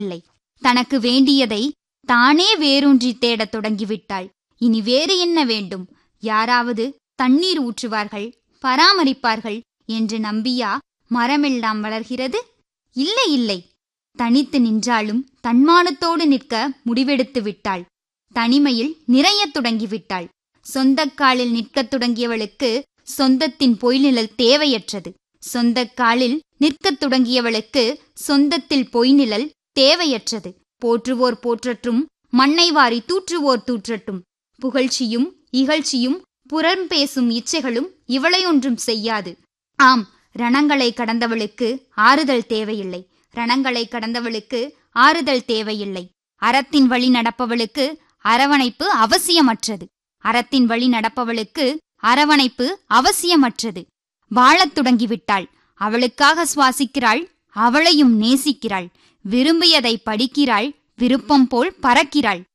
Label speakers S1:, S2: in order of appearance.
S1: இல்லை தனக்கு வேண்டியதை தானே வேரூன்றி தேடத் தொடங்கிவிட்டாள் இனி வேறு என்ன வேண்டும் யாராவது தண்ணீர் ஊற்றுவார்கள் பராமரிப்பார்கள் என்று நம்பியா மரமெல்லாம் வளர்கிறது இல்லை இல்லை தனித்து நின்றாலும் தன்மானத்தோடு நிற்க முடிவெடுத்து விட்டாள் தனிமையில் நிறையத் தொடங்கிவிட்டாள் சொந்தக் காலில் நிற்கத் தொடங்கியவளுக்கு சொந்தத்தின் பொய்நிழல் தேவையற்றது சொந்தக் காலில் நிற்கத் தொடங்கியவளுக்கு சொந்தத்தில் பொய்நிழல் தேவையற்றது போற்றுவோர் போற்றட்டும் மண்ணை வாரி தூற்றுவோர் தூற்றட்டும் புகழ்ச்சியும் இகழ்ச்சியும் புறம் பேசும் இச்சைகளும் இவளையொன்றும் செய்யாது ஆம் ரணங்களை கடந்தவளுக்கு ஆறுதல் தேவையில்லை ரணங்களை கடந்தவளுக்கு ஆறுதல் தேவையில்லை அறத்தின் வழி நடப்பவளுக்கு அரவணைப்பு அவசியமற்றது அறத்தின் வழி நடப்பவளுக்கு அரவணைப்பு அவசியமற்றது வாழத் தொடங்கிவிட்டாள் அவளுக்காக சுவாசிக்கிறாள் அவளையும் நேசிக்கிறாள் விரும்பியதை படிக்கிறாள் விருப்பம் போல் பறக்கிறாள்